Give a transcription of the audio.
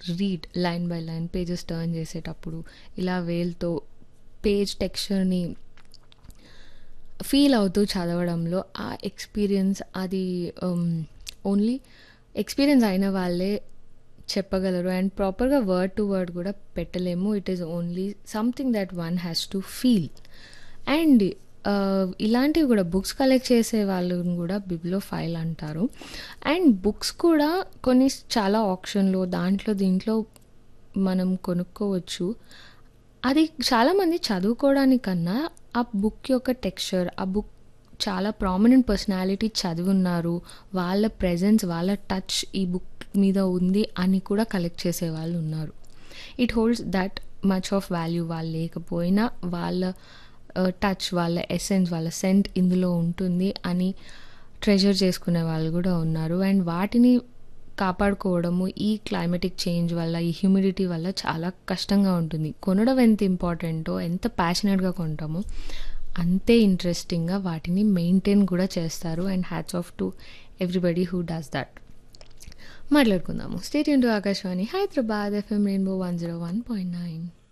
read line by line pages turn చేసేటప్పుడు ఇలా వేల్తో page టెక్స్చర్ని feel అవుతూ చదవడంలో ఆ ఎక్స్పీరియన్స్ అది ఓన్లీ ఎక్స్పీరియన్స్ అయిన వాళ్ళే చెప్పగలరు అండ్ ప్రాపర్గా వర్డ్ టు వర్డ్ కూడా పెట్టలేము it is only something that one has to feel and ఇలాంటివి కూడా బుక్స్ కలెక్ట్ చేసే వాళ్ళని కూడా బిబ్లో ఫైల్ అంటారు అండ్ బుక్స్ కూడా కొన్ని చాలా ఆప్షన్లో దాంట్లో దీంట్లో మనం కొనుక్కోవచ్చు అది చాలామంది చదువుకోవడానికన్నా ఆ బుక్ యొక్క టెక్స్చర్ ఆ బుక్ చాలా ప్రామినెంట్ పర్సనాలిటీ చదివున్నారు వాళ్ళ ప్రెజెన్స్ వాళ్ళ టచ్ ఈ బుక్ మీద ఉంది అని కూడా కలెక్ట్ చేసే వాళ్ళు ఉన్నారు it holds that much of value వాళ్ళు లేకపోయినా వాళ్ళ టచ్ వాళ్ళ ఎసెన్స్ వాళ్ళ సెంట్ ఇందులో ఉంటుంది అని ట్రెజర్ చేసుకునే వాళ్ళు కూడా ఉన్నారు అండ్ వాటిని కాపాడుకోవడము ఈ క్లైమేటిక్ చేంజ్ వల్ల ఈ హ్యూమిడిటీ వల్ల చాలా కష్టంగా ఉంటుంది కొనడం ఎంత ఇంపార్టెంటో ఎంత ప్యాషనెట్గా కొంటామో అంతే ఇంట్రెస్టింగ్గా వాటిని మెయింటైన్ కూడా చేస్తారు and hats off to everybody who does that మాట్లాడుకుందాము stay tuned into Akashvani Hyderabad FM rainbow one zero one point nine